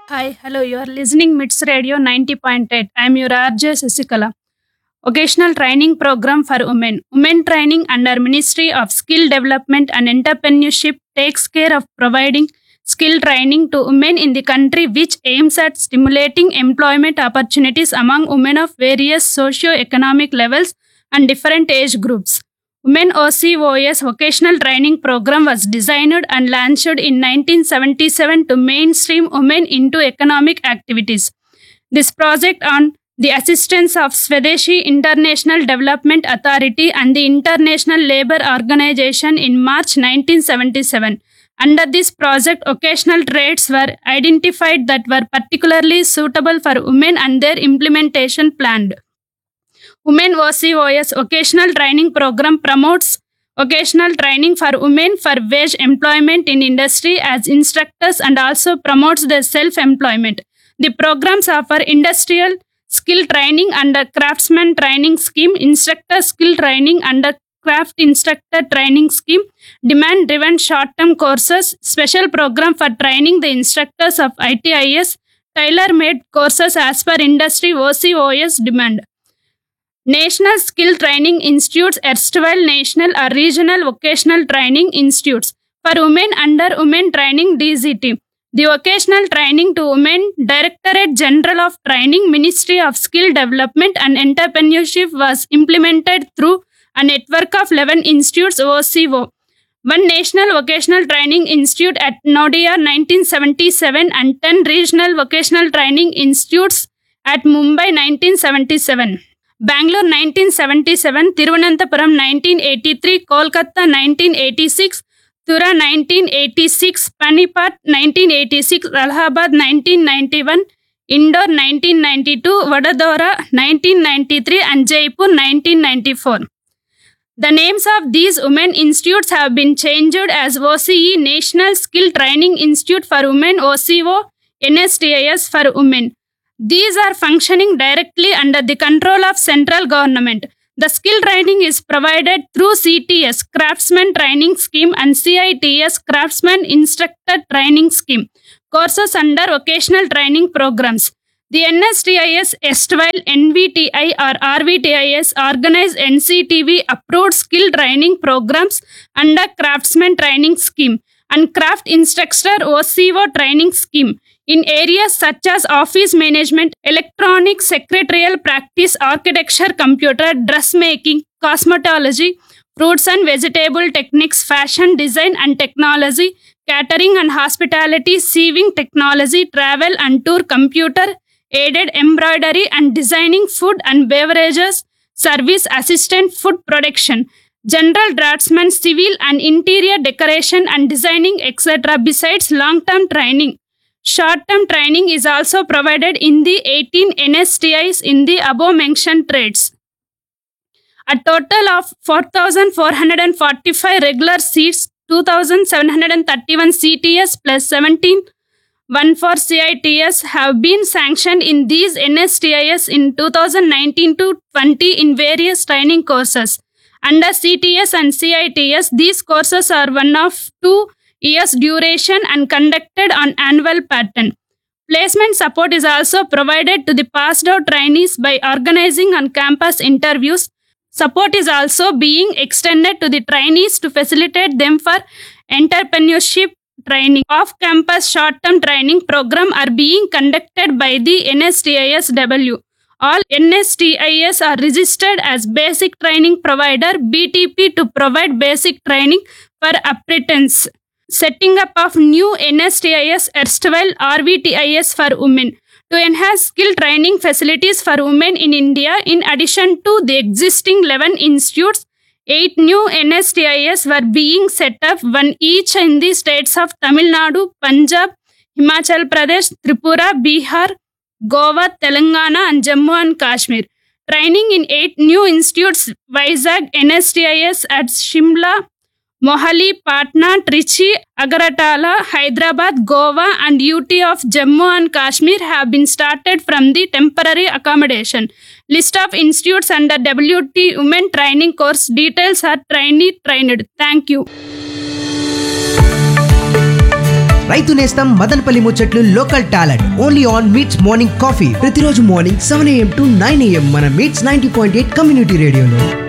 Hi, hello. You are listening MITS Radio 90.8. I am your RJ Sasikala. Occasional Training Program for Women. Women Training under Ministry of Skill Development and Entrepreneurship takes care of providing skill training to women in the country which aims at stimulating employment opportunities among women of various socio-economic levels and different age groups. Women OCOS vocational training program was designed and launched in 1977 to mainstream women into economic activities. This project on the assistance of Swadeshi International Development Authority and the International Labour Organization in March 1977. Under this project, occasional trades were identified that were particularly suitable for women and their implementation planned. Women OCOS Occasional Training Program promotes occasional training for women for wage employment in industry as instructors and also promotes their self-employment. The programs offer industrial skill training under craftsman training scheme, instructor skill training under craft instructor training scheme, demand driven short term courses, special program for training the instructors of ITIS, tailor made courses as per industry OCOS demand. National Skill Training Institutes, erstwhile national or regional vocational training institutes. For women under Women Training DZT. The vocational training to women Directorate General of Training, Ministry of Skill Development and Entrepreneurship was implemented through a network of 11 institutes OCO. One National Vocational Training Institute at Nodia 1977 and 10 Regional Vocational Training Institutes at Mumbai 1977. Bangalore 1977, Thiruvananthapuram 1983, Kolkata 1986, Thura 1986, Panipat 1986, Allahabad 1991, Indore 1992, Vadodara 1993, and Jaipur 1994. The names of these women institutes have been changed as OCE National Skill Training Institute for Women OCO NSTIS for Women. These are functioning directly under the control of central government. The skill training is provided through CTS Craftsman Training Scheme and CITS Craftsman Instructor Training Scheme. Courses under vocational training programs. The NSTIS erstwhile NVTI or RVTIS organize NCTV approved skill training programs under Craftsman Training Scheme and Craft Instructor OCO Training Scheme in areas such as office management, electronic secretarial practice, architecture, computer, dressmaking, cosmetology, fruits and vegetable techniques, fashion design and technology, catering and hospitality, sieving technology, travel and tour, computer aided embroidery and designing food and beverages, service assistant food production, general draftsman, civil and interior decoration and designing, etc. Besides long term training. Short term training is also provided in the 18 NSTIs in the above mentioned trades. A total of 4,445 regular seats, 2,731 CTS plus 17 one for CITS have been sanctioned in these NSTIs in 2019 to 20 in various training courses. Under CTS and CITS, these courses are one of two years duration and conducted on annual pattern. Placement support is also provided to the passed out trainees by organizing on campus interviews. Support is also being extended to the trainees to facilitate them for entrepreneurship training. Off campus short term training program are being conducted by the NSTISW. All NSTIS are registered as basic training provider BTP to provide basic training for applicants setting up of new NSTIS erstwhile RVTIS for women to enhance skill training facilities for women in India in addition to the existing 11 institutes eight new NSTIS were being set up one each in the states of Tamil Nadu Punjab Himachal Pradesh Tripura Bihar Goa Telangana and Jammu and Kashmir training in eight new institutes Vizag NSTIS at Shimla Mohali, Patna, Trichy, Agaratala, Hyderabad, Goa, and UT of Jammu and Kashmir have been started from the temporary accommodation. List of institutes under WT Women Training Course details are trainee trained. Thank you. రైతు నేస్తం మదనపల్లి ముచ్చట్లు local talent only on Meets morning coffee ప్రతిరోజు morning seven AM to nine AM మన Meets ninety point eight community రేడియోలో